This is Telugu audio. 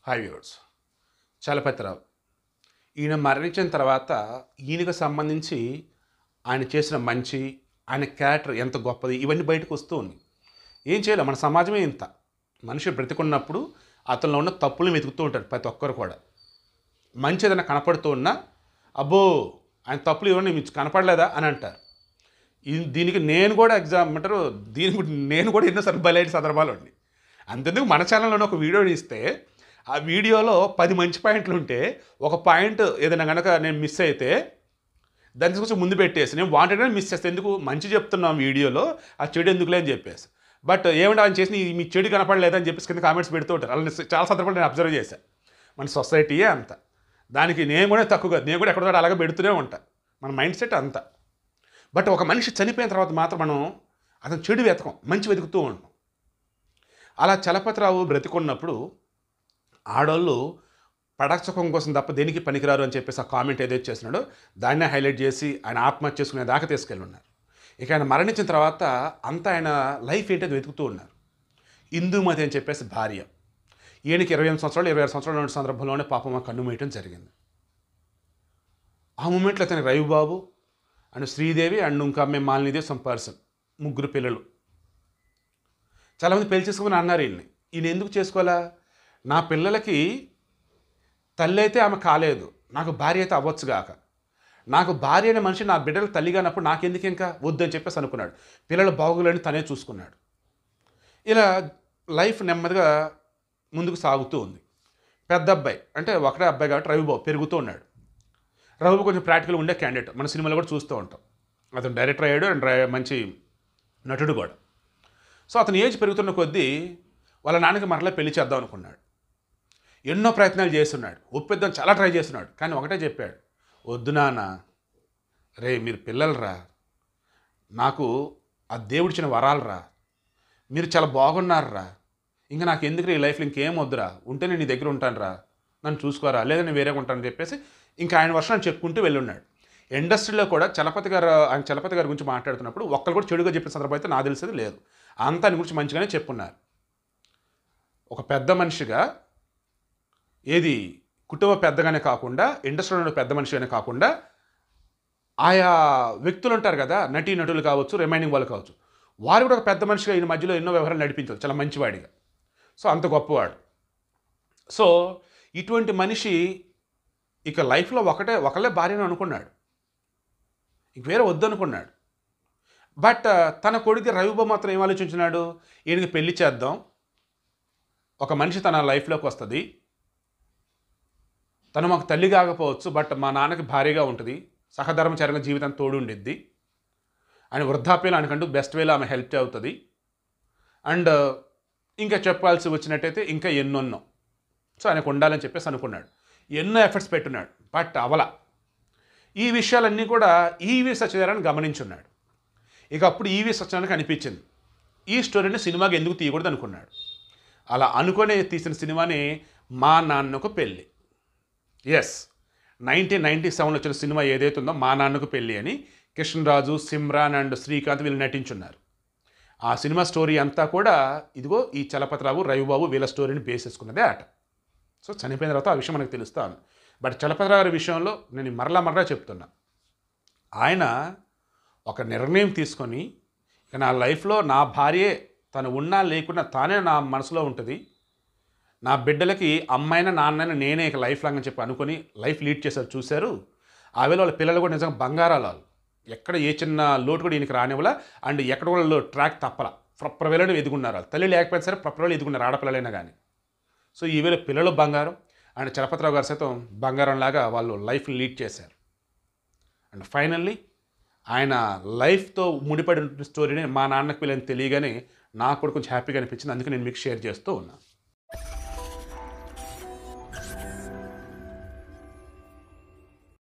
హాయ్ వ్యూవర్స్ చలపతిరావు ఈయన మరణించిన తర్వాత ఈయనకు సంబంధించి ఆయన చేసిన మంచి ఆయన క్యారెక్టర్ ఎంత గొప్పది ఇవన్నీ బయటకు వస్తూ ఉంది ఏం చేయాలి మన సమాజమే ఇంత మనిషి బ్రతికున్నప్పుడు అతనిలో ఉన్న తప్పులను వెతుకుతూ ఉంటారు ప్రతి ఒక్కరు కూడా మంచి ఏదైనా కనపడుతూ ఉన్నా అబ్బో ఆయన తప్పులు ఇవన్నీ మీకు కనపడలేదా అని అంటారు ఈ- దీనికి నేను కూడా ఎగ్జామ్ అంటారు దీనికి కూడా నేను కూడా ఎన్నోసార్లు బలైన సందర్భాలు ఉన్నాయి అంతెందుకు మన ఛానల్లోనే ఒక వీడియోని ఇస్తే ఆ వీడియోలో పది మంచి పాయింట్లు ఉంటే ఒక పాయింట్ ఏదైనా కనుక నేను మిస్ అయితే దాని గురించి ముందు పెట్టేసి నేను వాంటెడ్ మిస్ చేస్తే ఎందుకు మంచి చెప్తున్నాం వీడియోలో ఆ చెడు ఎందుకులే అని చెప్పేసి బట్ ఏమంటే ఆయన చేసిన ఈ- మీ చెడు కనపడలేదని చెప్పేసి కింద కామెంట్స్ పెడుతూ ఉంటారు అలా చాలా సందర్భాలు నేను అబ్జర్వ్ చేశాను మన సొసైటీయే అంత దానికి నేను కూడా తక్కువ కాదు నేను కూడా ఎక్కడో అలాగే పెడుతూనే ఉంటా మన మైండ్ సెట్ అంత బట్ ఒక మనిషి చనిపోయిన తర్వాత మాత్రం మనం అతను చెడు వెతకం మంచి వెతుకుతూ ఉంటాం అలా చలపతిరావు బ్రతికున్నప్పుడు ఆడవాళ్ళు పడకసుఖం కోసం తప్ప దేనికి పనికిరారు అని చెప్పేసి ఆ కామెంట్ ఏదైతే చేస్తున్నాడో దాన్నే హైలైట్ చేసి ఆయన ఆత్మహత్య చేసుకునే దాకా తీసుకెళ్ళి ఉన్నారు ఇక ఆయన మరణించిన తర్వాత అంతా ఆయన లైఫ్ ఏంటో వెతుకుతూ ఉన్నారు ఇందుమతి అని చెప్పేసి భార్య ఈయనకి ఇరవై ఎనిమిది సంవత్సరాలు ఇరవై ఆరు సంవత్సరాలు ఉన్న సందర్భంలోనే పాపం ఆ కన్ను మూయటం జరిగింది ఆ మూమెంట్లో అతని రవిబాబు అండ్ శ్రీదేవి అండ్ ఇంకా అమ్మాయి మాలినీదేవి సమ్ పర్సన్ ముగ్గురు పిల్లలు చాలామంది పెళ్లి చేసుకోమని అన్నారు ఈయన్ని ఈయన ఎందుకు చేసుకోవాలా నా పిల్లలకి తల్లి అయితే ఆమె కాలేదు నాకు భార్య అయితే అవ్వచ్చు గాక నాకు భార్య అనే మనిషి నా బిడ్డలు తల్లి కానప్పుడు నాకెందుకు ఇంకా వద్దని చెప్పేసి అనుకున్నాడు పిల్లల బాగోగులని తనే చూసుకున్నాడు ఇలా లైఫ్ నెమ్మదిగా ముందుకు సాగుతూ ఉంది పెద్ద అబ్బాయి అంటే ఒకటే అబ్బాయి కాబట్టి రవిబాబు పెరుగుతూ ఉన్నాడు రవిబాబు కొంచెం ప్రాక్టికల్ ఉండే క్యాండిడేట్ మన సినిమాలో కూడా చూస్తూ ఉంటాం అతను డైరెక్టర్ అయ్యాడు అండ్ డ్రై- మంచి నటుడు కూడా సో అతని ఏజ్ పెరుగుతున్న కొద్దీ వాళ్ళ నాన్నకి మరలా పెళ్లి చేద్దాం అనుకున్నాడు ఎన్నో ప్రయత్నాలు చేస్తున్నాడు ఒప్పిద్దాం చాలా ట్రై చేస్తున్నాడు కానీ ఒకటే చెప్పాడు వద్దు నాన్న రే మీరు పిల్లలరా నాకు ఆ దేవుడిచ్చిన వరాలరా మీరు చాలా బాగున్నారురా ఇంకా నాకు ఎందుకు ఈ లైఫ్లో ఇంకేం వద్దురా ఉంటే నేను నీ దగ్గర ఉంటానురా నన్ను చూసుకోరా లేదా నేను వేరేగా ఉంటానని చెప్పేసి ఇంకా ఆయన వర్షం చెప్పుకుంటూ వెళ్ళున్నాడు ఇండస్ట్రీలో కూడా చలపతి గారు ఆయన చలపతి గారి గురించి మాట్లాడుతున్నప్పుడు ఒక్కరు కూడా చెడుగా చెప్పిన సందర్భం అయితే నాకు తెలిసేది లేదు అంతా ఆయన గురించి మంచిగానే చెప్పున్నారు ఒక పెద్ద మనిషిగా ఏది కుటుంబ పెద్దగానే కాకుండా ఇండస్ట్రీలో ఉన్న పెద్ద మనిషిగానే కాకుండా ఆయా వ్యక్తులు ఉంటారు కదా నటీ నటులు కావచ్చు రిమైనింగ్ వాళ్ళు కావచ్చు వారు కూడా ఒక పెద్ద మనిషిగా ఈయన మధ్యలో ఎన్నో వ్యవహారాలు నడిపించారు చాలా మంచివాడిగా సో అంత గొప్పవాడు సో ఇటువంటి మనిషి ఇక లైఫ్లో ఒకటే ఒకళ్ళే భార్యను అనుకున్నాడు ఇంక వేరే వద్దనుకున్నాడు బట్ తన కొడుకు రవిబాబు మాత్రం ఏం ఆలోచించినాడు ఈయనకి పెళ్లి చేద్దాం ఒక మనిషి తన లైఫ్లోకి వస్తుంది తను మాకు తల్లి కాకపోవచ్చు బట్ మా నాన్నకి భారీగా ఉంటుంది సహధర్మచరంగా జీవితం తోడు ఉండిద్ది ఆయన వృద్ధాప్యంలో ఆయనకంటూ బెస్ట్ వేలో ఆమె హెల్ప్ అవుతుంది అండ్ ఇంకా చెప్పాల్సి వచ్చినట్టయితే ఇంకా ఎన్నెన్నో సో ఆయనకు ఉండాలని చెప్పేసి అనుకున్నాడు ఎన్నో ఎఫర్ట్స్ పెట్టున్నాడు బట్ అవల ఈ విషయాలన్నీ కూడా ఈవి సత్యనారాయణ గమనించున్నాడు ఇక అప్పుడు ఈవి సత్యనారాయణకి అనిపించింది ఈ స్టోరీని సినిమాకి ఎందుకు తీయకూడదు అనుకున్నాడు అలా అనుకునే తీసిన సినిమాని మా నాన్నకు పెళ్ళి ఎస్ నైన్టీన్ నైంటీ సెవెన్లో వచ్చిన సినిమా ఏదైతే ఉందో మా నాన్నకు పెళ్ళి అని కృష్ణరాజు సిమ్రాన్ అండ్ శ్రీకాంత్ వీళ్ళు నటించున్నారు ఆ సినిమా స్టోరీ అంతా కూడా ఇదిగో ఈ చలపతిరావు రవిబాబు వీళ్ళ స్టోరీని బేస్ చేసుకున్నదే ఆట సో చనిపోయిన తర్వాత ఆ విషయం మనకు తెలుస్తాను బట్ చలపతిరావు గారి విషయంలో నేను మరలా మరలా చెప్తున్నా ఆయన ఒక నిర్ణయం తీసుకొని ఇక నా లైఫ్లో నా భార్యే తను ఉన్నా లేకున్నా తానే నా మనసులో ఉంటుంది నా బిడ్డలకి అమ్మాయిన నాన్నైనా నేనే ఇక లైఫ్ లాంగ్ అని చెప్పి అనుకొని లైఫ్ లీడ్ చేశారు చూశారు ఆ వేళ వాళ్ళ పిల్లలు కూడా నిజంగా బంగారాలు వాళ్ళు ఎక్కడ ఏ చిన్న లోటు కూడా ఈయనకి రానివ్వాల అండ్ ఎక్కడ కూడా వాళ్ళు ట్రాక్ తప్పల ప్రొప్పర్ వేళలో ఎదుగున్నారు వాళ్ళు తల్లి లేకపోయినా సరే ప్రొప్పర్ వేళ ఎదుగున్నారు ఆడపిల్లలైనా కానీ సో ఈ వేళ పిల్లలు బంగారం అండ్ చలపతిరావు గారు సైతం బంగారం లాగా వాళ్ళు లైఫ్ లీడ్ చేశారు అండ్ ఫైనల్లీ ఆయన లైఫ్తో ముడిపడి ఉన్న స్టోరీని మా నాన్నకి పిల్లని తెలియగానే నాకు కూడా కొంచెం హ్యాపీగా అనిపించింది అందుకే నేను మీకు షేర్ చేస్తూ ఉన్నాను